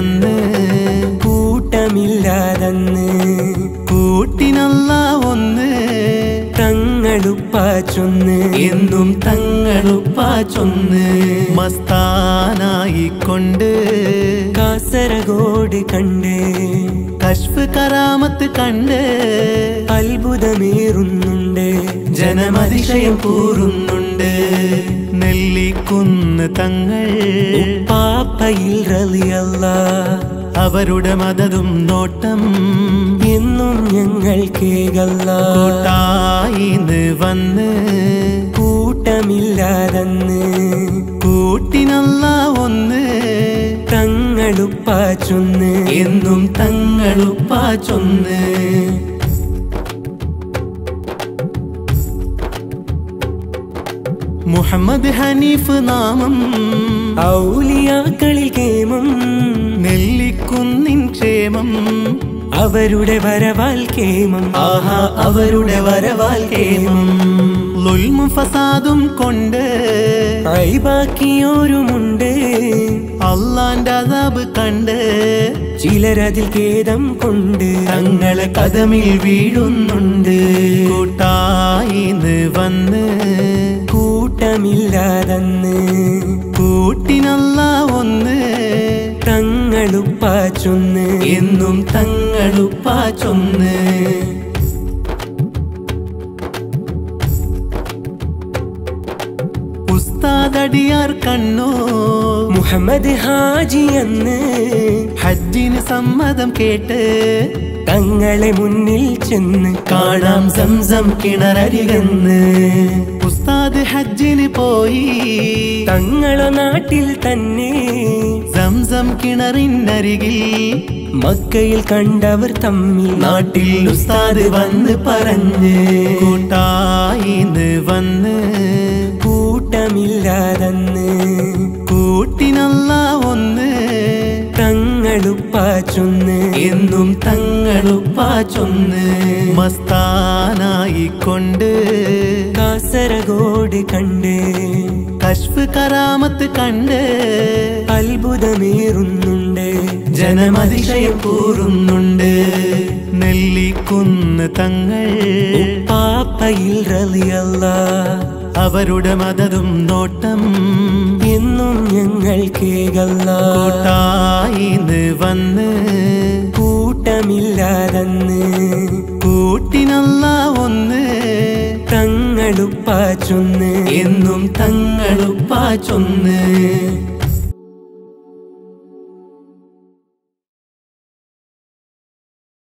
വന്ന് കൂട്ടമില്ലാതന്ന് കൂട്ടിനല്ല ഒന്ന് തങ്ങളുപ്പാച്ചൊന്ന് എന്നും തങ്ങളുപ്പാ ചൊന്ന് മസ്താനായിക്കൊണ്ട് കാസർഗോഡ് കണ്ട് കശ്ഫ് കറാമത്ത് കണ്ട് അത്ഭുതമേറുന്നുണ്ട് ജനമതിശയം കൂറുന്നുണ്ട് നെല്ലിക്കുന്ന് തങ്ങൾ പാപ്പയിൽ റളിയല്ല അവരുടെ മതതും നോട്ടം എന്നും ഞങ്ങൾ കേകല്ല കൂട്ടായിന്ന് വന്ന് കൂട്ടമില്ലാതന്ന് കൂട്ടിനല്ല ഒന്ന് തങ്ങളുപ്പാച്ചൊന്ന് എന്നും തങ്ങളുപ്പാ ചൊന്ന് മുഹമ്മദ് ഹനീഫ് നാമം ഔലിയാക്കളിൽ കേമം നെല്ലിക്കുന്നിൻ ക്ഷേമം അവരുടെ വരവാൽ കേമം ആഹാ അവരുടെ വരവാൽ കേമം ലുൽമും ഫസാദും കൊണ്ട് അയ്ബാക്കിയോരുമുണ്ട് അള്ളാന്റെ അതാബ് കണ്ട് ചിലരതിൽ ഖേദം കൊണ്ട് തങ്ങളെ കഥമിൽ വീഴുന്നുണ്ട് കൂട്ടായിന്ന് വന്ന് കൂട്ടമില്ലാതന്ന് കൂട്ടിനല്ല ഒന്ന് തങ്ങളുപ്പാച്ചൊന്ന് എന്നും തങ്ങളുപ്പാ ചൊന്ന് ഉസ്താദടിയാർ കണ്ണോ മുഹമ്മദ് ഹാജി എന്ന് ഹജ്ജിന് സമ്മതം കേട്ട് തങ്ങളെ മുന്നിൽ ചെന്ന് കാണാം സംസം കിണറരികന്ന് ഉസ്താദ് ഹജ്ജിന് പോയി തങ്ങളെ നാട്ടിൽ തന്നെ സംസം കിണറിനരികിൽ മക്കയിൽ കണ്ടവർ തമ്മിൽ നാട്ടിൽ ഉസ്താദ് വന്ന് പറഞ്ഞ് കൂട്ടായിന്ന് വന്ന് കൂട്ടമില്ലാതന്ന് കൂട്ടിനല്ല ഒന്ന് തങ്ങളുപ്പാച്ചൊന്ന് എന്നും തങ്ങളുപ്പാ ചൊന്ന് മസ്താനായിക്കൊണ്ട് കാസർഗോഡ് കണ്ട് കശ്ഫ് കറാമത്ത് കണ്ട് അത്ഭുതമേറുന്നുണ്ട് ജനമതിശയം കൂറുന്നുണ്ട് നെല്ലിക്കുന്ന് തങ്ങൾ പാപ്പയിൽ റളിയല്ല അവരുടെ മതതും നോട്ടം എന്നും ഞങ്ങൾ കേകല്ല കൂട്ടായിന്ന് വന്ന് കൂട്ടമില്ലാതന്ന് കൂട്ടിനല്ല ഒന്ന് തങ്ങളുപ്പാച്ചൊന്ന് എന്നും തങ്ങളുപ്പാ ചൊന്ന്